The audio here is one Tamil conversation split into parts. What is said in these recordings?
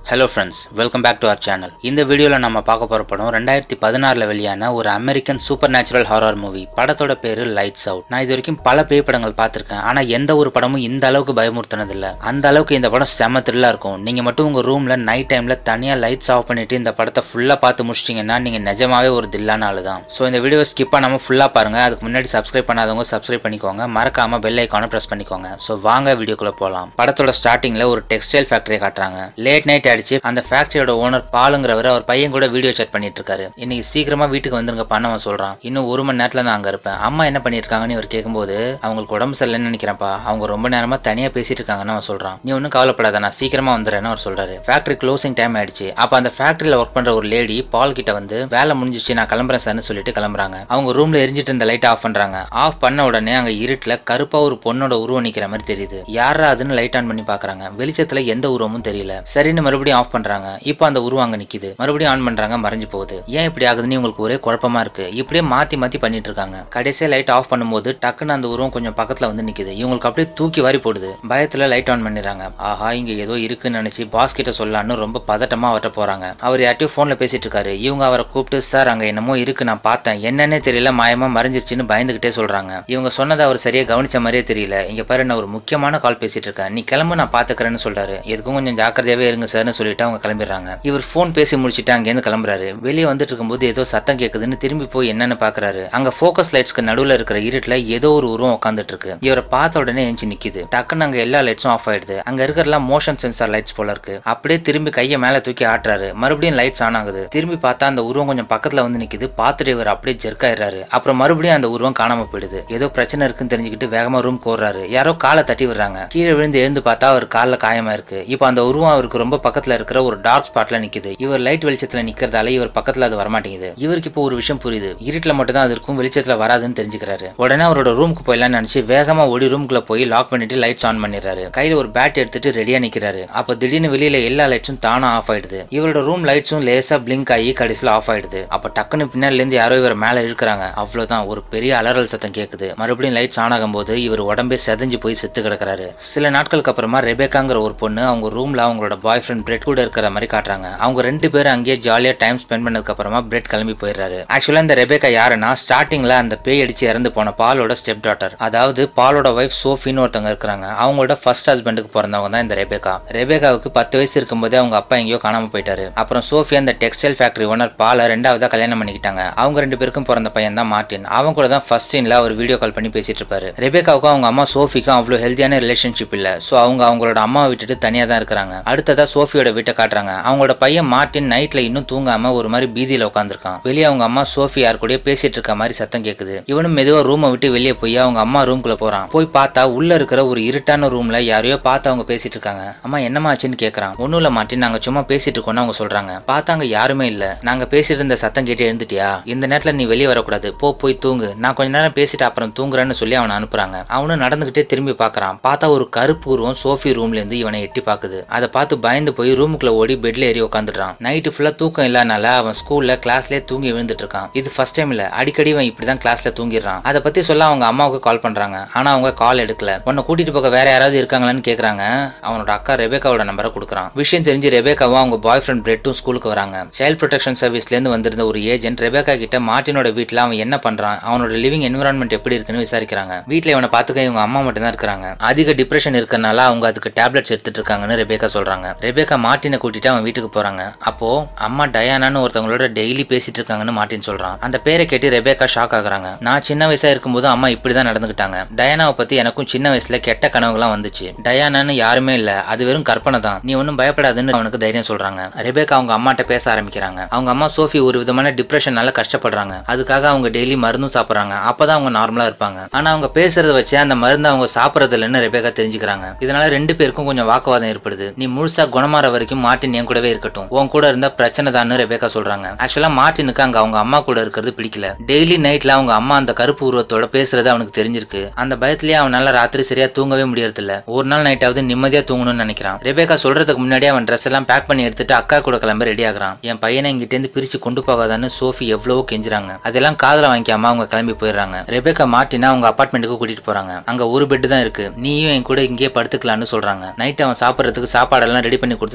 hello friends welcome back to our channel இந்த வீடியோவில் நம்ம பார்க்க போகிற படம் ரெண்டாயிரத்தி பதினாறில் வெளியான ஒரு American super natural horror movie படத்தோட பேர் லைட்ஸ் அவுட் நான் இது வரைக்கும் பல பேய் படங்கள் பார்த்துருக்கேன் ஆனால் எந்த ஒரு படமும் இந்த அளவுக்கு பயமுறுத்தினதில்ல அந்த அளவுக்கு இந்த படம் செம த்ரில்லாக இருக்கும் நீங்கள் மட்டும் உங்கள் ரூமில் நைட் டைமில் தனியாக லைட்ஸ் ஆஃப் பண்ணிட்டு இந்த படத்தை ஃபுல்லாக பார்த்து முடிச்சிட்டிங்கன்னா நீங்கள் நிஜமாவே ஒரு தில்லான ஆளு தான் ஸோ இந்த வீடியோவை ஸ்கிப் பண்ணாமல் ஃபுல்லாக பாருங்கள் அதுக்கு முன்னாடி சப்ஸ்கிரைப் பண்ணாதவங்க சப்ஸ்கிரைப் பண்ணிக்கோங்க மறக்காமல் பெல் ஐக்கானை ப்ரெஸ் பண்ணிக்கோங்க ஸோ வாங்க வீடியோக்குள்ளே போகலாம் படத்தோட ஸ்டார்டிங்கில் ஒரு டெக்ஸ்டைல் ஃபேக்டரியை காட்டுறாங்க லேட் நைட் ஆயிடுச்சு அந்த ஃபேக்டரியோட ஓனர் பாலுங்கிறவர் அவர் பையன் கூட வீடியோ செக் பண்ணிட்டு இருக்காரு இன்னைக்கு சீக்கிரமா வீட்டுக்கு வந்துருங்க பண்ண அவன் சொல்றான் இன்னும் ஒரு மணி நேரத்துல நான் அங்க இருப்பேன் அம்மா என்ன பண்ணிட்டு இருக்காங்கன்னு இவர் கேட்கும்போது அவங்களுக்கு உடம்பு சரியில்லைன்னு நினைக்கிறேன்ப்பா அவங்க ரொம்ப நேரமா தனியா பேசிட்டு இருக்காங்கன்னு அவன் சொல்றான் நீ ஒன்றும் கவலைப்படாத நான் சீக்கிரமா வந்துடுறேன்னு அவர் சொல்றாரு ஃபேக்டரி க்ளோசிங் டைம் ஆயிடுச்சு அப்ப அந்த ஃபேக்டரியில ஒர்க் பண்ற ஒரு லேடி பால் கிட்ட வந்து வேலை முடிஞ்சிச்சு நான் கிளம்புறேன் சார்னு சொல்லிட்டு கிளம்புறாங்க அவங்க ரூம்ல எரிஞ்சிட்டு இருந்த லைட் ஆஃப் பண்றாங்க ஆஃப் பண்ண உடனே அங்க இருட்டுல கருப்பா ஒரு பொண்ணோட உருவம் நிக்கிற மாதிரி தெரியுது யாரா அதுன்னு லைட் ஆன் பண்ணி பாக்குறாங்க வெளிச்சத்துல எந்த உருவமும் தெரியல சரின்னு மறுபடியும் ஆஃப் பண்றாங்க இப்போ அந்த உருவம் அங்க நிக்குது மறுபடியும் ஆன் பண்றாங்க மறைஞ்சு போகுது ஏன் இப்படி ஆகுதுன்னு உங்களுக்கு ஒரே குழப்பமா இருக்கு இப்படியே மாத்தி மாத்தி பண்ணிட்டு இருக்காங்க கடைசியா லைட் ஆஃப் பண்ணும்போது டக்குன்னு அந்த உருவம் கொஞ்சம் பக்கத்துல வந்து நிக்குது இவங்களுக்கு அப்படியே தூக்கி வாரி போடுது பயத்துல லைட் ஆன் பண்ணிடுறாங்க ஆஹா இங்க ஏதோ இருக்குன்னு நினைச்சு பாஸ் கிட்ட சொல்லலான்னு ரொம்ப பதட்டமா அவர்கிட்ட போறாங்க அவர் யார்ட்டையும் போன்ல பேசிட்டு இருக்காரு இவங்க அவரை கூப்பிட்டு சார் அங்க என்னமோ இருக்கு நான் பார்த்தேன் என்னன்னே தெரியல மாயமா மறைஞ்சிருச்சுன்னு பயந்துகிட்டே சொல்றாங்க இவங்க சொன்னதை அவர் சரியா கவனிச்ச மாதிரியே தெரியல இங்க பாரு நான் ஒரு முக்கியமான கால் பேசிட்டு இருக்கேன் நீ கிளம்பு நான் பாத்துக்கிறேன்னு சொல்றாரு எதுக்கும் கொஞ்சம் ஜாக்கிரதையாவே இருங்க சார்னு சொல்லிட்டு அவங்க கிளம்பிடுறாங்க இவர் ஃபோன் பேசி முடிச்சுட்டு அங்கேருந்து கிளம்புறாரு வெளியே வந்துட்டு இருக்கும்போது ஏதோ சத்தம் கேட்குதுன்னு திரும்பி போய் என்னன்னு பாக்குறாரு அங்க ஃபோக்கஸ் லைட்ஸ்க்கு நடுவுல இருக்கிற இருட்டுல ஏதோ ஒரு உருவம் உட்காந்துட்டு இருக்கு இவரை பார்த்த உடனே எஞ்சி நிக்குது டக்குன்னு அங்க எல்லா லைட்ஸும் ஆஃப் ஆயிடுது அங்க இருக்கிறலாம் மோஷன் சென்சார் லைட்ஸ் போல இருக்கு அப்படியே திரும்பி கையை மேல தூக்கி ஆட்டுறாரு மறுபடியும் லைட்ஸ் ஆன் ஆகுது திரும்பி பார்த்தா அந்த உருவம் கொஞ்சம் பக்கத்துல வந்து நிக்குது பார்த்துட்டு இவர் அப்படியே ஜெர்க் ஆயிடுறாரு அப்புறம் மறுபடியும் அந்த உருவம் காணாம போயிடுது ஏதோ பிரச்சனை இருக்குன்னு தெரிஞ்சுக்கிட்டு வேகமா ரூம் கோர்றாரு யாரோ காலை தட்டி விடுறாங்க கீழே விழுந்து எழுந்து பார்த்தா அவர் காலில் காயமா இருக்கு இப்போ அந்த உருவம் அவருக்கு ரொம்ப பக்கத்துல இருக்கிற ஒரு டார்க் ஸ்பாட்ல நிக்குது இவர் லைட் வெளிச்சத்துல நிக்கிறதால இவர் பக்கத்துல அது வரமாட்டேங்குது இவருக்கு இப்போ ஒரு விஷயம் புரியுது இருட்டுல மட்டும் தான் அது இருக்கும் வெளிச்சத்துல வராதுன்னு தெரிஞ்சுக்கிறாரு உடனே அவரோட ரூமுக்கு போயிடலாம்னு நினைச்சு வேகமா ஓடி ரூம்குள்ள போய் லாக் பண்ணிட்டு லைட்ஸ் ஆன் பண்ணிடுறாரு கையில ஒரு பேட் எடுத்துட்டு ரெடியா நிக்கிறாரு அப்ப திடீர்னு வெளியில எல்லா லைட்ஸும் தானா ஆஃப் ஆயிடுது இவரோட ரூம் லைட்ஸும் லேசா பிளிங்க் ஆகி கடைசியில் ஆஃப் ஆயிடுது அப்ப டக்குன்னு பின்னாடில இருந்து யாரோ இவர் மேல இழுக்கிறாங்க அவ்வளவுதான் ஒரு பெரிய அலறல் சத்தம் கேக்குது மறுபடியும் லைட்ஸ் ஆன் ஆகும்போது இவர் உடம்பே செதஞ்சு போய் செத்து கிடக்குறாரு சில நாட்களுக்கு அப்புறமா ரெபேக்காங்கிற ஒரு பொண்ணு அவங்க ரூம்ல அவங்களோட பாய் ஃப்ரெண்ட் பிரெட் கூட இருக்கிற மாதிரி காட்டுறாங்க அவங்க ரெண்டு பேரும் அங்கேயே ஜாலியா டைம் ஸ்பெண்ட் பண்ணதுக்கு அப்புறமா பிரெட் கிளம்பி போயிடுறாரு ஆக்சுவலா இந்த ரெபேக்கா யாருன்னா ஸ்டார்டிங்ல அந்த பேய் அடிச்சு இறந்து போன பாலோட ஸ்டெப் டாட்டர் அதாவது பாலோட ஒய்ஃப் சோஃபின்னு ஒருத்தவங்க இருக்கிறாங்க அவங்களோட ஃபர்ஸ்ட் ஹஸ்பண்டுக்கு பிறந்தவங்க தான் இந்த ரெபேக்கா ரெபேக்காவுக்கு பத்து வயசு இருக்கும்போதே அவங்க அப்பா எங்கேயோ காணாம போயிட்டாரு அப்புறம் சோஃபி அந்த டெக்ஸ்டைல் ஃபேக்டரி ஓனர் பாலை ரெண்டாவதா கல்யாணம் பண்ணிக்கிட்டாங்க அவங்க ரெண்டு பேருக்கும் பிறந்த பையன் தான் மார்ட்டின் அவங்க கூட தான் ஃபர்ஸ்ட் சீன்ல அவர் வீடியோ கால் பண்ணி பேசிட்டு இருப்பாரு ரெபேக்காவுக்கும் அவங்க அம்மா சோஃபிக்கும் அவ்வளோ ஹெல்த்தியான ரிலேஷன்ஷிப் இல்ல ஸோ அவங்க அவங்களோட அம்மாவை விட்டுட்டு தனியா தான் இருக்கிறாங்க அடுத்ததா சோஃபியோட வீட்டை காட்டுறாங்க அவங்களோட பையன் மார்ட்டின் நைட்ல இன்னும் தூங்காம ஒரு மாதிரி பீதியில உட்காந்துருக்கான் வெளியே அவங்க அம்மா சோஃபி யார் கூடயே பேசிட்டு இருக்க மாதிரி சத்தம் கேக்குது இவனும் மெதுவா ரூமை விட்டு வெளியே போய் அவங்க அம்மா ரூம்குள்ள போறான் போய் பார்த்தா உள்ள இருக்கிற ஒரு இருட்டான ரூம்ல யாரையோ பார்த்து அவங்க பேசிட்டு இருக்காங்க அம்மா என்னம்மா ஆச்சுன்னு கேக்குறான் ஒன்னும் இல்ல மாட்டின் நாங்க சும்மா பேசிட்டு இருக்கோம்னு அவங்க சொல்றாங்க பார்த்தா அங்க யாருமே இல்ல நாங்க பேசிட்டு இருந்த சத்தம் கேட்டு எழுந்துட்டியா இந்த நேரத்துல நீ வெளியே வரக்கூடாது போ போய் தூங்கு நான் கொஞ்ச நேரம் பேசிட்டு அப்புறம் தூங்குறேன்னு சொல்லி அவனை அனுப்புறாங்க அவனும் நடந்துகிட்டே திரும்பி பாக்குறான் பார்த்தா ஒரு கருப்பு உருவம் சோஃபி ரூம்ல இருந்து இவனை எட்டி பாக்குது அதை பார்த்து பயந்து போய் ரூமுக்குள்ள ஓடி பெட்ல ஏறி உட்காந்துடுறான் நைட்டு ஃபுல்லா தூக்கம் இல்லாதனால அவன் ஸ்கூல்ல கிளாஸ்லயே தூங்கி விழுந்துட்டு இருக்கான் இது ஃபர்ஸ்ட் டைம் இல்ல அடிக்கடி இவன் இப்படிதான் கிளாஸ்ல தூங்கிடுறான் அதை பத்தி சொல்ல அவங்க அம்மாவுக்கு கால் பண்றாங்க ஆனா அவங்க கால் எடுக்கல உன்னை கூட்டிட்டு போக வேற யாராவது இருக்காங்களான்னு கேக்குறாங்க அவனோட அக்கா ரெபேக்காவோட நம்பரை கொடுக்குறான் விஷயம் தெரிஞ்சு ரெபேக்காவும் அவங்க பாய் ஃப்ரெண்ட் பிரெட்டும் ஸ்கூலுக்கு வராங்க சைல்ட் ப்ரொடெக்ஷன் சர்வீஸ்ல இருந்து வந்திருந்த ஒரு ஏஜென்ட் ரெபேக்கா கிட்ட மார்ட்டினோட வீட்ல அவன் என்ன பண்றான் அவனோட லிவிங் என்விரான்மெண்ட் எப்படி இருக்குன்னு விசாரிக்கிறாங்க வீட்ல இவனை பாத்துக்க இவங்க அம்மா மட்டும் தான் இருக்காங்க அதிக டிப்ரெஷன் இருக்கறனால அவங்க அதுக்கு டேப்லெட்ஸ் எடுத்துட்டு இருக்காங்கன்னு ரெபேக்கா சொல்றாங்க ரெபேக்கா மார்ட்டினை கூட்டிட்டு அவன் வீட்டுக்கு போறாங்க அப்போ அம்மா டயானான்னு ஒருத்தவங்களோட டெய்லி பேசிட்டு இருக்காங்கன்னு மார்ட்டின் சொல்றான் அந்த பேரை கேட்டு ரெபேக்கா ஷாக் ஆகுறாங்க நான் சின்ன வயசா இருக்கும்போது அம்மா இப்படிதான் நடந்துக்கிட்டாங்க டயானாவை பத்தி எனக்கும் சின்ன வயசுல கெட்ட கனவுகள்லாம் வந்துச்சு டயானான்னு யாருமே இல்ல அது வெறும் கற்பனை தான் நீ ஒன்றும் பயப்படாதுன்னு அவனுக்கு தைரியம் சொல்றாங்க ரெபேக்கா அவங்க அம்மாட்ட பேச ஆரம்பிக்கிறாங்க அவங்க அம்மா சோஃபி ஒரு விதமான டிப்ரெஷனால கஷ்டப்படுறாங்க அதுக்காக அவங்க டெய்லி மருந்தும் சாப்பிடுறாங்க அப்பதான் அவங்க நார்மலா இருப்பாங்க ஆனா அவங்க பேசுறத வச்சு அந்த மருந்து அவங்க சாப்பிடறது இல்லைன்னு ரெபேக்கா தெரிஞ்சுக்கிறாங்க இதனால ரெண்டு பேருக்கும் கொஞ்சம் வாக்குவாதம் ஏற்படுது நீ முழுசா குணமாற வரைக்கும் மார்ட்டின் என் கூடவே இருக்கட்டும் உன் கூட இருந்தா பிரச்சனை தான் ரெபேக்கா சொல்றாங்க ஆக்சுவலா மார்ட்டினுக்கு அங்க அவங்க அம்மா கூட இருக்கிறது பிடிக்கல டெய்லி நைட்ல அவங்க அம்மா அந்த கருப்பு உருவத்தோட பேசுறது அவனுக்கு தெரிஞ்சிருக்கு அந்த பயத்திலேயே அவனால ராத்திரி சரியா தூங்கவே முடியறது இல்ல ஒரு நாள் நைட்டாவது நிம்மதியா தூங்கணும்னு நினைக்கிறான் ரெபேக்கா சொல்றதுக்கு முன்னாடி அவன் ட்ரெஸ் எல்லாம் பேக் பண்ணி எடுத்துட்டு அக்கா கூட கிளம்ப ரெடி ஆகுறான் என் பையனை இங்கிட்ட இருந்து பிரிச்சு கொண்டு போகாதான்னு சோஃபி எவ்வளவோ கெஞ்சுறாங்க அதெல்லாம் காதல வாங்கிக்காம அவங்க கிளம்பி போயிடுறாங்க ரெபேக்கா மார்ட்டினா அவங்க அபார்ட்மெண்ட்டுக்கு கூட்டிட்டு போறாங்க அங்க ஒரு பெட் தான் இருக்கு நீயும் என் கூட இங்கேயே படுத்துக்கலாம்னு சொல்றாங்க நைட் அவன் சாப்பிட்றதுக்கு சாப்பாடெல்லாம் ரெடி பண்ணி கொடுத்து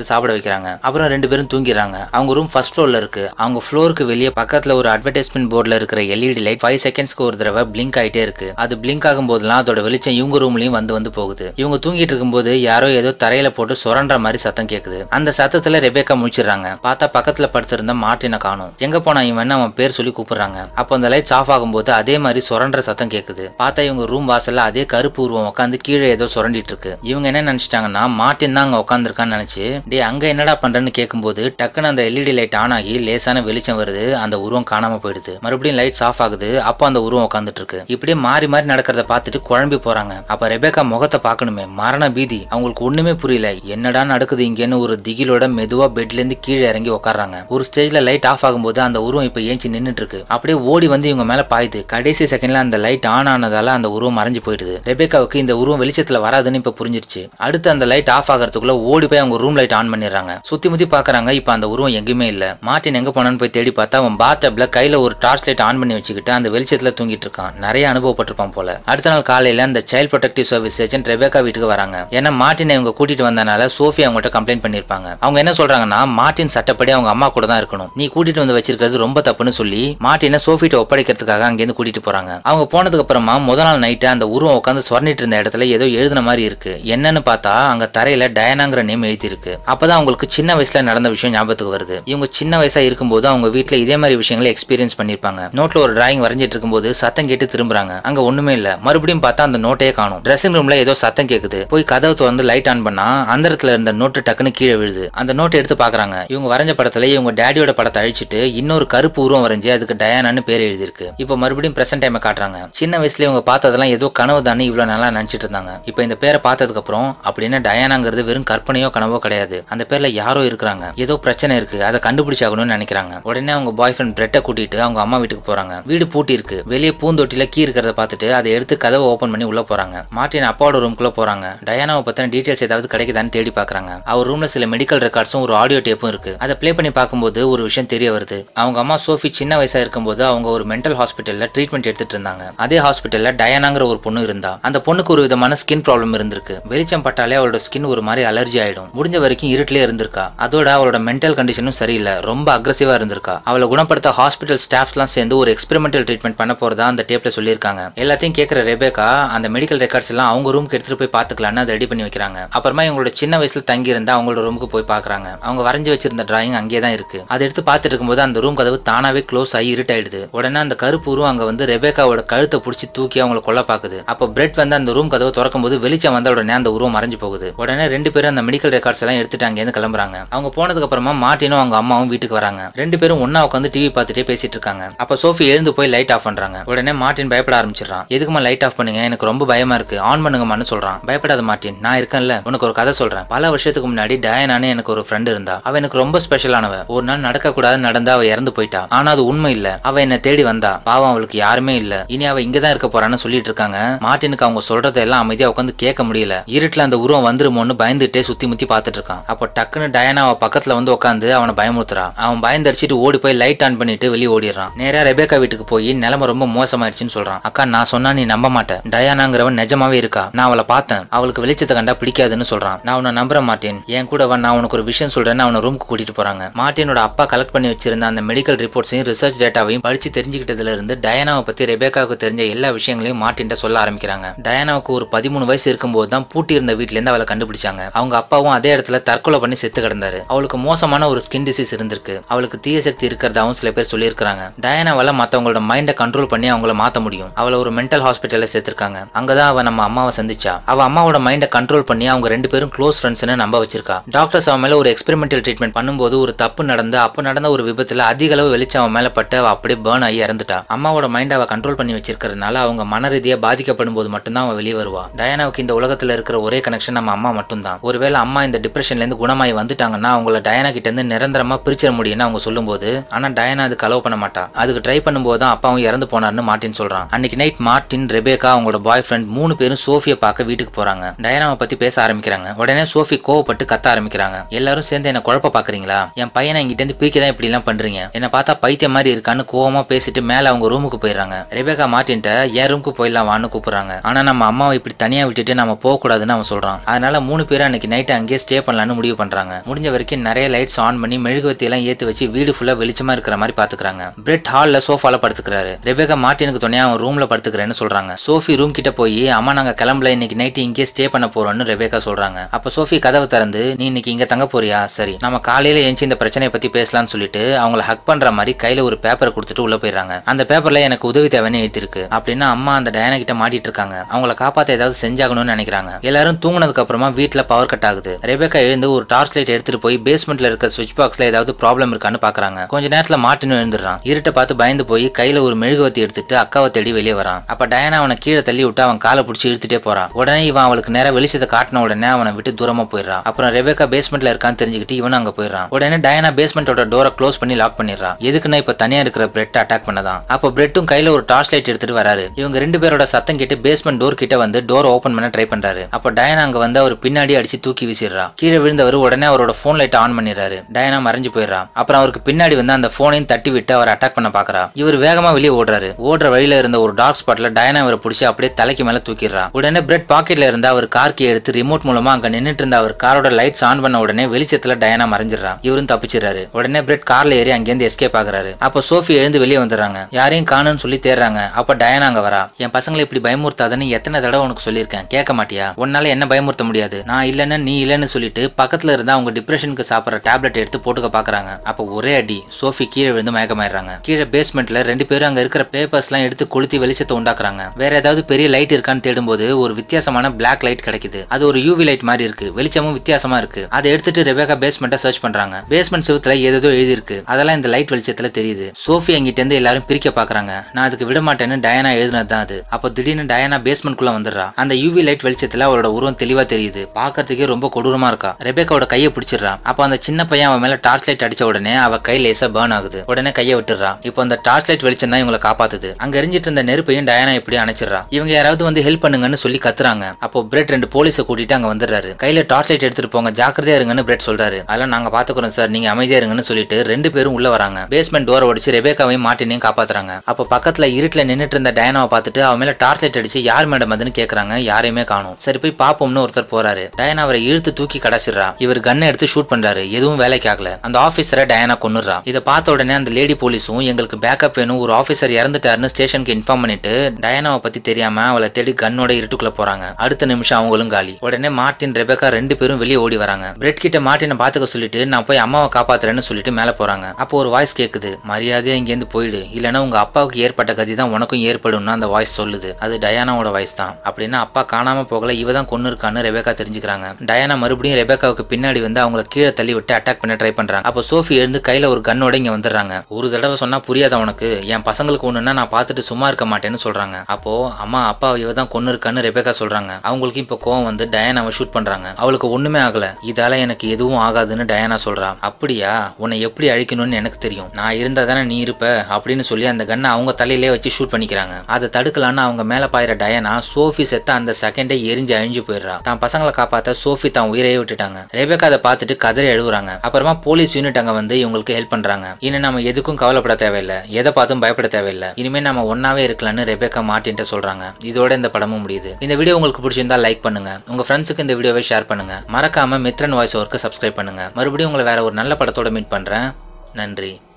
கொடுத்து சாப்பிட வைக்கிறாங்க அப்புறம் ரெண்டு பேரும் தூங்கிடுறாங்க அவங்க ரூம் ஃபர்ஸ்ட் ஃப்ளோர்ல இருக்கு அவங்க ஃப்ளோருக்கு வெளியே பக்கத்துல ஒரு அட்வர்டைஸ்மெண்ட் போர்டில் இருக்கிற எல்இடி லைட் ஃபைவ் செகண்ட்ஸ்க்கு ஒரு தடவை பிளிங்க் ஆயிட்டே இருக்கு அது பிளிங்க் ஆகும் போதெல்லாம் அதோட வெளிச்சம் இவங்க ரூம்லயும் வந்து வந்து போகுது இவங்க தூங்கிட்டு இருக்கும்போது யாரோ ஏதோ தரையில போட்டு சுரண்ட மாதிரி சத்தம் கேக்குது அந்த சத்தத்துல ரெபேக்கா முழிச்சிடுறாங்க பார்த்தா பக்கத்துல படுத்திருந்த மார்ட்டினை காணும் எங்க போனா இவன் அவன் பேர் சொல்லி கூப்பிடுறாங்க அப்போ அந்த லைட்ஸ் ஆஃப் ஆகும்போது அதே மாதிரி சுரண்ட சத்தம் கேக்குது பார்த்தா இவங்க ரூம் வாசல்ல அதே கருப்பு உருவம் உட்காந்து கீழே ஏதோ சுரண்டிட்டு இருக்கு இவங்க என்ன நினைச்சிட்டாங்கன்னா மார்ட்டின் தான் அங்க உட்காந்துருக்கான்னு நினைச்சு டே அங்க என்னடா பண்றேன்னு கேட்கும்போது டக்குன்னு அந்த எல்இடி லைட் ஆன் ஆகி லேசான வெளிச்சம் வருது அந்த உருவம் காணாம போயிடுது மறுபடியும் லைட்ஸ் ஆஃப் ஆகுது அப்போ அந்த உருவம் உட்காந்துட்டு இருக்கு இப்படியே மாறி மாறி நடக்கிறத பார்த்துட்டு குழம்பி போறாங்க அப்ப ரெபேக்கா முகத்தை பார்க்கணுமே மரண பீதி அவங்களுக்கு ஒண்ணுமே புரியல என்னடா நடக்குது இங்கன்னு ஒரு திகிலோட மெதுவா பெட்ல இருந்து கீழே இறங்கி உட்கார்றாங்க ஒரு ஸ்டேஜ்ல லைட் ஆஃப் ஆகும்போது அந்த உருவம் இப்ப ஏஞ்சி நின்னுட்டு இருக்கு அப்படியே ஓடி வந்து இவங்க மேல பாயுது கடைசி செகண்ட்ல அந்த லைட் ஆன் ஆனதால அந்த உருவம் மறைஞ்சு போயிடுது ரெபேக்காவுக்கு இந்த உருவம் வெளிச்சத்துல வராதுன்னு இப்ப புரிஞ்சிருச்சு அடுத்து அந்த லைட் ஆஃப் ஆகிறதுக்குள்ள ஓடி போய் அவங்க ரூம் லைட் ஆன் பண்ணிடுறாங்க சுத்தி முத்தி பாக்குறாங்க இப்ப அந்த உருவம் எங்கேயுமே இல்ல மார்ட்டின் எங்க போனான்னு போய் தேடி பார்த்தா அவன் பாத்டப்ல கையில ஒரு டார்ச் லைட் ஆன் பண்ணி வச்சுக்கிட்டு அந்த வெளிச்சத்துல தூங்கிட்டு இருக்கான் நிறைய அனுபவப்பட்டிருப்பான் போல அடுத்த நாள் காலையில அந்த child protective service agent Rebecca வீட்டுக்கு வராங்க ஏன்னா மார்ட்டினை இவங்க கூட்டிட்டு வந்தனால சோஃபி அவங்ககிட்ட கம்ப்ளைண்ட் பண்ணிருப்பாங்க அவங்க என்ன சொல்றாங்கன்னா மார்ட்டின் சட்டப்படி அவங்க அம்மா கூட தான் இருக்கணும் நீ கூட்டிட்டு வந்து வச்சிருக்கிறது ரொம்ப தப்புன்னு சொல்லி மார்ட்டினை சோஃபிட்ட ஒப்படைக்கிறதுக்காக அங்கேருந்து கூட்டிட்டு போறாங்க அவங்க போனதுக்கு அப்புறமா முத நாள் நைட்டு அந்த உருவம் உட்காந்து சுரண்டிட்டு இருந்த இடத்துல ஏதோ எழுதின மாதிரி இருக்கு என்னன்னு பார்த்தா அங்க தரையில டயனாங்கிற நேம் எழுதி இருக்கு அப்பதான் அவங்களுக்கு சின்ன வயசுல நடந்த விஷயம் ஞாபகத்துக்கு வருது இவங்க சின்ன வயசா இருக்கும்போது அவங்க வீட்ல இதே மாதிரி விஷயங்களை எக்ஸ்பீரியன்ஸ் பண்ணிருப்பாங்க நோட்ல ஒரு டிராயிங் வரைஞ்சிட்டு இருக்கும்போது சத்தம் கேட்டு திரும்புறாங்க அங்க ஒண்ணுமே இல்ல மறுபடியும் பார்த்தா அந்த நோட்டையே காணும் ட்ரெஸ்ஸிங் ரூம்ல ஏதோ சத்தம் கேக்குது போய் கதவை திறந்து லைட் ஆன் பண்ணா அந்த இடத்துல இருந்த நோட்டு டக்குன்னு கீழே விழுது அந்த நோட்டை எடுத்து பாக்குறாங்க இவங்க வரைஞ்ச படத்துல இவங்க டேடியோட படத்தை அழிச்சிட்டு இன்னொரு கருப்பு உருவம் வரைஞ்சு அதுக்கு டயானான்னு பேர் எழுதியிருக்கு இப்போ மறுபடியும் பிரசன்ட் டைமை காட்டுறாங்க சின்ன வயசுல இவங்க பார்த்ததெல்லாம் ஏதோ கனவு தானே இவ்வளவு நல்லா நினைச்சிட்டு இருந்தாங்க இப்போ இந்த பேரை பார்த்ததுக்கு அப்புறம் அப்படின்னா டயானாங்கிறது வெறும் கற்பனையோ கனவோ கிடையாது அந்த பேர்ல யாரோ இருக்கிறாங்க ஏதோ பிரச்சனை இருக்கு அதை கண்டுபிடிச்சாகணும்னு நினைக்கிறாங்க உடனே அவங்க பாய் ஃப்ரெண்ட் பிரெட்டை கூட்டிட்டு அவங்க அம்மா வீட்டுக்கு போறாங்க வீடு பூட்டி இருக்கு வெளியே பூந்தொட்டில கீ இருக்கிறத பார்த்துட்டு அதை எடுத்து கதவை ஓபன் பண்ணி உள்ள போறாங்க மார்ட்டின் அப்பாவோட ரூம்குள்ள போறாங்க டயானாவை பத்தின டீடைல்ஸ் ஏதாவது கிடைக்குதான்னு தேடி பாக்குறாங்க அவர் ரூம்ல சில மெடிக்கல் ரெக்கார்ட்ஸும் ஒரு ஆடியோ டேப்பும் இருக்கு அதை ப்ளே பண்ணி பார்க்கும்போது ஒரு விஷயம் தெரிய வருது அவங்க அம்மா சோஃபி சின்ன வயசா இருக்கும்போது அவங்க ஒரு மென்டல் ஹாஸ்பிட்டல்ல ட்ரீட்மெண்ட் எடுத்துட்டு இருந்தாங்க அதே ஹாஸ்பிட்டல்ல டயானாங்கிற ஒரு பொண்ணு இருந்தா அந்த பொண்ணுக்கு ஒரு விதமான ஸ்கின் ப்ராப்ளம் இருந்திருக்கு வெளிச்சம் பட்டாலே அவளோட ஸ்கின் ஒரு மாதிரி அலர்ஜி ஆயிடும் முடிஞ்ச வரைக்கும் இருட்டிலே இருந்திருக்கா அதோட அவளோட மென்டல் கண்டிஷனும் சரியில்லை ரொம்ப அக்ரஸிவா இருந்திருக்கா அவளை குணப்படுத்த ஹாஸ்பிட்டல் ஸ்டாஃப்ஸ்லாம் சேர்ந்து ஒரு எக்ஸ்பெரிமெண்டல் ட்ரீட்மெண்ட் பண்ண போறதா அந்த டேப்ல சொல்லியிருக்காங்க எல்லாத்தையும் கேட்கிற ரெபேக்கா அந்த மெடிக்கல் ரெக்கார்ட்ஸ் எல்லாம் அவங்க ரூமுக்கு எடுத்துட்டு போய் பாத்துக்கலாம்னு அதை ரெடி பண்ணி வைக்கிறாங்க அப்புறமா இவங்களோட சின்ன வயசுல தங்கி இருந்தா அவங்களோட ரூமுக்கு போய் பாக்குறாங்க அவங்க வரைஞ்சு வச்சிருந்த டிராயிங் அங்கேயே தான் இருக்கு அதை எடுத்து பார்த்துட்டு இருக்கும்போது அந்த ரூம் கதவு தானாவே க்ளோஸ் ஆகி இருட்டாயிடுது உடனே அந்த கருப்பு உருவம் அங்க வந்து ரெபேக்காவோட கழுத்தை பிடிச்சி தூக்கி அவங்கள கொல்ல பாக்குது அப்போ பிரெட் வந்து அந்த ரூம் கதவை திறக்கும் போது வெளிச்சம் வந்த உடனே அந்த உருவம் மறைஞ்சு போகுது உடனே ரெண்டு பேரும் அந்த மெடிக்கல் ரெக்கார்ட்ஸ் எல்லாம் எடுத்துட்டு அங்கேருந்து கிளம்புறாங்க அவங்க போனதுக்கு அப்புறமா மார்ட்டினும் அவங்க அம்மாவும் வீட்டுக்கு வராங்க ரெண்டு பேரும் ஒண்ணா உட்காந்து டிவி பார்த்துட்டே பேசிட்டு இருக்காங்க அப்ப சோஃபி எழுந்து போய் லைட் ஆஃப் பண்றாங்க உடனே மார்ட்டின் பயப்பட ஆரம்பிச்சிடறான் எதுக்குமா லைட் ஆஃப் பண்ணுங்க எனக்கு ரொம்ப பயமா இருக்கு ஆன் பண்ணுங்கம்மான்னு சொல்றான் பயப்படாத மார்ட்டின் நான் இருக்கேன்ல உனக்கு ஒரு கதை சொல்றேன் பல வருஷத்துக்கு முன்னாடி டயனானு எனக்கு ஒரு ஃப்ரெண்ட் இருந்தா அவ எனக்கு ரொம்ப ஸ்பெஷலானவ ஒரு நாள் நடக்க கூடாது நடந்தா அவ இறந்து போயிட்டா ஆனா அது உண்மை இல்ல அவ என்ன தேடி வந்தா பாவம் அவளுக்கு யாருமே இல்ல இனி அவ இங்கதான் இருக்க போறான்னு சொல்லிட்டு இருக்காங்க மார்ட்டினுக்கு அவங்க சொல்றதெல்லாம் அமைதியா உட்காந்து கேட்க முடியல இருட்டுல அந்த உருவம் வந்துருமோன்னு பயந்துட்டே சுத்தி முத்தி பார்த்துட்டு இருக்கான் அப்போ டக்குன்னு டயானா அவ பக்கத்துல வந்து உட்காந்து அவனை பயமுறுத்துறான் அவன் பயந்தடிச்சிட்டு ஓடி போய் லைட் ஆன் பண்ணிட்டு வெளியே ஓடிடுறான் நேரா ரெபேக்கா வீட்டுக்கு போய் நிலைமை ரொம்ப மோசமாயிடுச்சுன்னு சொல்றான் அக்கா நான் சொன்னா நீ நம்ப மாட்டேன் டயானாங்கிறவன் நிஜமாவே இருக்கா நான் அவளை பார்த்தேன் அவளுக்கு வெளிச்சத்தை கண்டா பிடிக்காதுன்னு சொல்றான் நான் உன்னை நம்புற மாட்டேன் என் கூட வா நான் உனக்கு ஒரு விஷயம் சொல்றேன்னு அவனை ரூமுக்கு கூட்டிட்டு போறாங்க மார்ட்டினோட அப்பா கலெக்ட் பண்ணி வச்சிருந்த அந்த மெடிக்கல் ரிப்போர்ட்ஸையும் ரிசர்ச் டேட்டாவையும் படிச்சு தெரிஞ்சுக்கிட்டதுல இருந்து டயானாவை பத்தி ரெபேக்காவுக்கு தெரிஞ்ச எல்லா விஷயங்களையும் மார்ட்டின்ட்ட சொல்ல ஆரம்பிக்கிறாங்க டயானாவுக்கு ஒரு பதிமூணு வயசு இருக்கும்போது தான் பூட்டி இருந்த வீட்ல இருந்து அவளை கண்டுபிடிச்சாங்க அவங்க அப்பாவும் அதே இடத்துல தற்கொலை பண்ணி செத்து கிடந்தாரு அவளுக்கு மோசமான ஒரு ஸ்கின் டிசீஸ் இருந்திருக்கு அவளுக்கு தீய சக்தி இருக்கிறதாவும் சில பேர் சொல்லியிருக்காங்க டயானாவால மத்தவங்களோட மைண்டை கண்ட்ரோல் பண்ணி அவங்கள மாத்த முடியும் அவளை ஒரு மென்டல் ஹாஸ்பிட்டல்ல சேர்த்திருக்காங்க அங்கதான் அவ நம்ம அம்மாவை சந்திச்சா அவ அம்மாவோட மைண்டை கண்ட்ரோல் பண்ணி அவங்க ரெண்டு பேரும் க்ளோஸ் ஃப்ரெண்ட்ஸ்னு நம்ப வச்சிருக்கா டாக்டர்ஸ் அவன் மேல ஒரு எக்ஸ்பெரிமெண்டல் ட்ரீட்மெண்ட் பண்ணும்போது ஒரு தப்பு நடந்து அப்ப நடந்த ஒரு விபத்துல அதிக அளவு வெளிச்சம் அவன் மேல பட்டு அவ அப்படியே பேர்ன் ஆகி இறந்துட்டா அம்மாவோட மைண்ட் அவ கண்ட்ரோல் பண்ணி வச்சிருக்கிறதுனால அவங்க மன ரீதியா பாதிக்கப்படும் போது மட்டும்தான் அவ வெளியே வருவா டயானாவுக்கு இந்த உலகத்துல இருக்கிற ஒரே கனெக்ஷன் நம்ம அம்மா மட்டும்தான் ஒருவேளை அம்மா இந்த டிப்ரெஷன்ல இருந்து குணமாயி வந்துட்டாங்கன்னா அவங்கள டயானா கிட்ட இருந்து நிரந்தரமா பிரிச்சிட முடியும்னு அவங்க சொல்லும்போது ஆனா டயானா அதுக்கு அலோவ் பண்ண மாட்டா அதுக்கு ட்ரை பண்ணும்போது தான் அப்பாவும் இறந்து போனார்னு மார்ட்டின் சொல்றான் அன்னைக்கு நைட் மார்ட்டின் ரெபேக்கா அவங்களோட பாய் ஃப்ரெண்ட் மூணு பேரும் சோஃபியை பார்க்க வீட்டுக்கு போறாங்க டயானாவை பத்தி பேச ஆரம்பிக்கிறாங்க உடனே சோஃபி கோவப்பட்டு கத்த ஆரம்பிக்கிறாங்க எல்லாரும் சேர்ந்து என்ன குழப்ப பாக்குறீங்களா என் பையனை என்கிட்ட இருந்து பிரிக்க தான் இப்படி எல்லாம் பண்றீங்க என்ன பார்த்தா பைத்தியம் மாதிரி இருக்கான்னு கோவமா பேசிட்டு மேல அவங்க ரூமுக்கு போயிடுறாங்க ரெபேக்கா மார்ட்டின்ட்ட என் ரூமுக்கு போயிடலாம் வான்னு கூப்பிடுறாங்க ஆனா நம்ம அம்மாவை இப்படி தனியா விட்டுட்டு நம்ம போக கூடாதுன்னு அவன் சொல்றான் அதனால மூணு பேரும் அன்னைக்கு நைட் அங்கேயே ஸ்டே பண்ணலான்னு பண்ணலாம்னு முடிவு பண்றாங்க முடிஞ்ச வரைக்கும் நிறைய லைட்ஸ் ஆன் பண்ணி மெழுகுவத்தி எல்லாம் ஏத்தி வச்சு வீடு ஃபுல்லா வெளிச்சமா இருக்கிற மாதிரி பாத்துக்கிறாங்க பிரெட் ஹால்ல சோஃபால படுத்துக்கிறாரு ரெபேக்கா மார்ட்டினுக்கு துணையா அவன் ரூம்ல படுத்துக்கிறேன்னு சொல்றாங்க சோஃபி ரூம் கிட்ட போய் அம்மா நாங்க கிளம்பல இன்னைக்கு நைட்டு இங்கே ஸ்டே பண்ண போறோம்னு ரெபேக்கா சொல்றாங்க அப்ப சோஃபி கதவை திறந்து நீ இன்னைக்கு இங்க தங்க போறியா சரி நம்ம காலையில ஏஞ்சி இந்த பிரச்சனையை பத்தி பேசலாம்னு சொல்லிட்டு அவங்கள ஹக் பண்ற மாதிரி கையில ஒரு பேப்பரை கொடுத்துட்டு உள்ள போயிடுறாங்க அந்த பேப்பர்ல எனக்கு உதவி தேவைன்னு எழுதிருக்கு அப்படின்னா அம்மா அந்த டயானா கிட்ட மாட்டிட்டு இருக்காங்க அவங்கள காப்பாத்த ஏதாவது செஞ்சாகணும்னு நினைக்கிறாங்க எல்லாரும் தூங்குனதுக்கு அப்புறமா வீட்ல பவர் கட் ஆகுது ரெபேக்கா எழுந்து ஒரு டார்ச் லைட் எடுத்துட்டு போய் பேஸ்மெண்ட்ல இருக்க சுவிட்ச் பாக்ஸ்ல ஏதாவது ப்ராப்ளம் இருக்கான்னு பாக்குறாங்க கொஞ்ச நேரத்துல மார்ட்டினும் எழுந்துடுறான் இருட்டை பார்த்து பயந்து போய் கையில ஒரு மெழுகுவத்தி எடுத்துட்டு அக்காவை தேடி வெளியே வரான் அப்ப டயானா அவனை கீழே தள்ளி விட்டு அவன் காலை பிடிச்சி இழுத்துட்டே போறான் உடனே இவன் அவளுக்கு நேரா வெளிச்சத்தை காட்டின உடனே அவனை விட்டு தூரமா போயிடுறான் அப்புறம் ரெபேக்கா பேஸ்மெண்ட்ல இருக்கான்னு தெரிஞ்சுக்கிட்டு இவனும் அங்க போயிடுறான் உடனே டயானா பேஸ்மெண்டோட டோரை க்ளோஸ் பண்ணி லாக் பண்ணிடுறான் எதுக்குன்னா இப்ப தனியா இருக்கிற பிரெட் அட்டாக் பண்ணதான் அப்போ பிரெட்டும் கையில ஒரு டார்ச் லைட் எடுத்துட்டு வராரு இவங்க ரெண்டு பேரோட சத்தம் கேட்டு பேஸ்மெண்ட் டோர் கிட்ட வந்து டோர் ஓபன் பண்ண ட்ரை பண்றாரு அப்போ டயனா அங்க வந்து அவர் பின்னாடி அடிச்சு தூக்கி வீசிடுறா கீழே விழுந்தவர் உடனே அவரோட போன் லைட் ஆன் பண்ணிடுறாரு டயனா மறைஞ்சு போயிடுறா அப்புறம் அவருக்கு பின்னாடி வந்து அந்த போனையும் தட்டி விட்டு அவர் அட்டாக் பண்ண பாக்குறா இவர் வேகமா வெளியே ஓடுறாரு ஓடுற வழியில இருந்த ஒரு டார்க் ஸ்பாட்ல டயனா இவரை பிடிச்சி அப்படியே தலைக்கு மேல தூக்கிடுறா உடனே பிரெட் பாக்கெட்ல இருந்த அவர் கார் கீ எடுத்து ரிமோட் மூலமா அங்க நின்னுட்டு இருந்த அவர் காரோட லைட்ஸ் ஆன் பண்ண உடனே வெளிச்சத்துல டயனா மறைஞ்சிடுறா இவரும் தப்பிச்சிடுறாரு உடனே பிரெட் கார்ல ஏறி அங்கேருந்து எஸ்கேப் ஆகுறாரு அப்போ சோஃபி எழுந்து வெளியே வந்துடுறாங்க யாரையும் காணும்னு சொல்லி தேடுறாங்க அப்ப டயனா அங்க வரா என் பசங்களை இப்படி பயமுறுத்தாதன்னு எத்தனை தடவை உனக்கு சொல்லியிருக்கேன் கேட்க மாட்டியா உன்னால என்ன பயமுறுத்த முடியாது நான் இல்லைன்னு நீ இல்லைன்னு சொல்லிட்டு பக்கத்துல இருந்தா அவங்க டிப்ரெஷனுக்கு சாப்பிட்ற டேப்லெட் எடுத்து போட்டுக்க பாக்குறாங்க அப்போ ஒரே அடி சோஃபி கீழே விழுந்து மயக்கமாயிடுறாங்க கீழே பேஸ்மெண்ட்ல ரெண்டு பேரும் அங்க இருக்கிற பேப்பர்ஸ் எல்லாம் எடுத்து கொளுத்தி வெளிச்சத்தை உண்டாக்குறாங்க வேற ஏதாவது பெரிய லைட் இருக்கான்னு தேடும்போது ஒரு வித்தியாசமான பிளாக் லைட் கிடைக்குது அது ஒரு யூவி லைட் மாதிரி இருக்கு வெளிச்சமும் வித்தியாசமா இருக்கு அதை எடுத்துட்டு ரெபேக்கா பேஸ்மெண்ட்டை சர்ச் பண்றாங்க பேஸ்மெண்ட் செவுத்துல ஏதேதோ எழுதி இருக்கு அதெல்லாம் இந்த லைட் வெளிச்சத்துல தெரியுது சோஃபி அங்கிட்ட இருந்து எல்லாரும் பிரிக்க பாக்குறாங்க நான் அதுக்கு விட மாட்டேன்னு டயானா எழுதுனது தான் அது அப்போ திடீர்னு டயானா பேஸ்மெண்ட் குள்ள வந்துடுறா அந்த யூவி லைட் வெளிச்சத்துல அவளோட உருவம் தெளிவா தெரியுது பாக்குறதுக்கே ரொம்ப கொடூரமா இருக்கா ரெபேக்காவோட கையை பிடிச்சிடுறா அப்போ அந்த சின்ன பையன் அவன் மேல டார்ச் லைட் அடிச்ச உடனே அவ கை லேசா பேர்ன் ஆகுது உடனே கையை விட்டுறா இப்போ அந்த டார்ச் லைட் வெளிச்சம் தான் இவங்களை காப்பாத்துது அங்க எரிஞ்சிட்டு இருந்த நெருப்பையும் டயானா இப்படி அணைச்சிடுறா இவங்க யாராவது வந்து ஹெல்ப் பண்ணுங்கன்னு சொல்லி கத்துறாங்க அப்போ பிரெட் ரெண்டு போலீஸை கூட்டிட்டு அங்க வந்துடுறாரு கையில டார்ச் லைட் எடுத்துட்டு போங்க ஜாக்கிரதையா இருங்கன்னு பிரெட் சொல்றாரு அதெல்லாம் நாங்க பாத்துக்கிறோம் சார் நீங்க அமைதியா இருங்கன்னு சொல்லிட்டு ரெண்டு பேரும் உள்ள வராங்க பேஸ்மெண்ட் டோரை உடைச்சு ரெபேக்காவையும் மாட்டினையும் காப்பாத்துறாங்க அப்போ பக்கத்துல இருட்டுல நின்னுட்டு இருந்த டயானாவை பார்த்துட்டு அவன் மேல டார்ச் லைட் அடிச்சு யார் மேடம் அதுன்னு கேக்குறாங்க யாரையுமே காணும் சரி போய் பாப்போம்னு ஒருத்தர் போறாரு டயானா அவரை இழுத்து தூக்கி கடைசிடுறா இவர் கன்னை எடுத்து ஷூட் பண்றாரு எதுவும் வேலைக்கு ஆகல அந்த ஆபீசரை டயானா கொன்னுடுறா இதை பார்த்த உடனே அந்த லேடி போலீஸும் எங்களுக்கு பேக்கப் வேணும் ஒரு ஆபீசர் இறந்துட்டாருன்னு ஸ்டேஷனுக்கு இன்ஃபார்ம் பண்ணிட்டு டயானாவை பத்தி தெரியாம அவளை தேடி கன்னோட இருட்டுக்குள்ள போறாங்க அடுத்த நிமிஷம் அவங்களும் காலி உடனே மார்ட்டின் ரெபேக்கா ரெண்டு பேரும் வெளியே ஓடி வராங்க பிரெட் கிட்ட மார்ட்டினை பாத்துக்க சொல்லிட்டு நான் போய் அம்மாவை காப்பாத்துறேன்னு சொல்லிட்டு மேல போறாங்க அப்போ ஒரு வாய்ஸ் கேக்குது மரியாதையா இங்கேருந்து போயிடு இல்லைன்னா உங்க அப்பாவுக்கு ஏற்பட்ட கதி தான் உனக்கும் ஏற்படும்னு அந்த வாய்ஸ் சொல்லுது அது டயானாவோட வாய்ஸ் தான் அப்படின்னா அப்பா காணாம போகல இவ தான் கொன்னு இருக்கான்னு ரெபேக்கா தெரிஞ்சுக்கிறாங்க டயானா மறுபடியும் ரெபேக்காவுக்கு பின்னாடி வந்து அவங்கள கீழே தள்ளி விட்டு அட்டாக் பண்ண ட்ரை பண்றாங்க அப்போ சோஃபி எழுந்து கையில ஒரு கன்னோட இங்க வந்துடுறாங்க ஒரு தடவை சொன்னா புரியாத உனக்கு என் பசங்களுக்கு ஒண்ணுன்னா நான் பார்த்துட்டு சும்மா இருக்க மாட்டேன்னு சொல்றாங்க அப்போ அம்மா அப்பா இவ தான் கொன்னு இருக்கான்னு ரெபேக்கா சொல்றாங்க அவங்களுக்கு இப்போ கோவம் வந்து டயானாவை ஷூட் பண்றாங்க அவளுக்கு ஒண்ணுமே ஆகல இதால எனக்கு எதுவும் ஆகாதுன்னு டயானா சொல்றா அப்படியா உன்னை எப்படி அழிக்கணும்னு எனக்கு தெரியும் நான் இருந்தா தானே நீ இருப்ப அப்படின்னு சொல்லி அந்த கன்னை அவங்க தலையிலே வச்சு ஷூட் பண்ணிக்கிறாங்க அதை தடுக்கலான்னு அவங்க மேல பாயிற டயானா சோஃபி செத்த அந்த செகண்டே எரிஞ்சு அழிஞ்சு போயிடுறா தான் பசங்களை காப்பாத்த சோஃபி தான் உயிரையே விட்டுட்டாங்க ரெபேக்கா அதை பார்த்துட்டு கதறி எழுவுறாங்க அப்புறமா போலீஸ் யூனிட் அங்க வந்து இவங்களுக்கு ஹெல்ப் பண்றாங்க இனி நம்ம எதுக்கும் கவலைப்பட தேவையில்லை எதை பார்த்தும் பயப்பட தேவையில்லை இனிமே நம்ம ஒன்னாவே இருக்கலாம்னு ரெபேக்கா மாட்டின்ட்டு சொல்றாங்க இதோட இந்த படமும் முடியுது இந்த வீடியோ உங்களுக்கு பிடிச்சிருந்தா லைக் பண்ணுங்க உங்க ஃப்ரெண்ட்ஸுக்கு இந்த வீடியோவை ஷேர் பண்ணுங்க மறக்காம மித்ரன் வாய்ஸ் ஒர்க்கு சப்ஸ்கிரைப் பண்ணுங்க மறுபடியும் உங்களை வேற ஒரு நல்ல படத்தோட மீட் பண்றேன் நன்றி